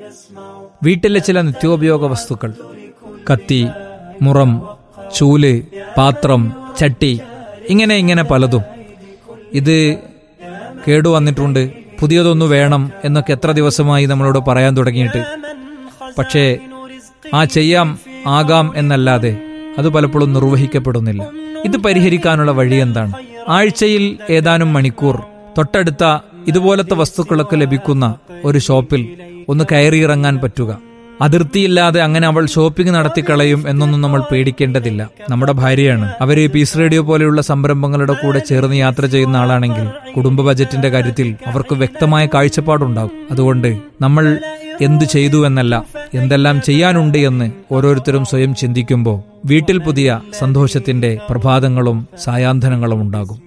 വീട്ടിലെ ചില നിത്യോപയോഗ വസ്തുക്കൾ കത്തി മുറം ചൂല് പാത്രം ചട്ടി ഇങ്ങനെ ഇങ്ങനെ പലതും ഇത് കേടുവന്നിട്ടുണ്ട് പുതിയതൊന്നു വേണം എന്നൊക്കെ എത്ര ദിവസമായി നമ്മളോട് പറയാൻ തുടങ്ങിയിട്ട് പക്ഷേ ആ ചെയ്യാം ആകാം എന്നല്ലാതെ അത് പലപ്പോഴും നിർവഹിക്കപ്പെടുന്നില്ല ഇത് പരിഹരിക്കാനുള്ള വഴി എന്താണ് ആഴ്ചയിൽ ഏതാനും മണിക്കൂർ തൊട്ടടുത്ത ഇതുപോലത്തെ വസ്തുക്കളൊക്കെ ലഭിക്കുന്ന ഒരു ഷോപ്പിൽ ഒന്ന് കയറിയിറങ്ങാൻ പറ്റുക അതിർത്തിയില്ലാതെ അങ്ങനെ അവൾ ഷോപ്പിംഗ് നടത്തിക്കളയും എന്നൊന്നും നമ്മൾ പേടിക്കേണ്ടതില്ല നമ്മുടെ ഭാര്യയാണ് അവര് പീസ് റേഡിയോ പോലെയുള്ള സംരംഭങ്ങളുടെ കൂടെ ചേർന്ന് യാത്ര ചെയ്യുന്ന ആളാണെങ്കിൽ കുടുംബ ബജറ്റിന്റെ കാര്യത്തിൽ അവർക്ക് വ്യക്തമായ കാഴ്ചപ്പാടുണ്ടാകും അതുകൊണ്ട് നമ്മൾ എന്തു ചെയ്തു എന്നല്ല എന്തെല്ലാം ചെയ്യാനുണ്ട് എന്ന് ഓരോരുത്തരും സ്വയം ചിന്തിക്കുമ്പോൾ വീട്ടിൽ പുതിയ സന്തോഷത്തിന്റെ പ്രഭാതങ്ങളും സായാന്തനങ്ങളും ഉണ്ടാകും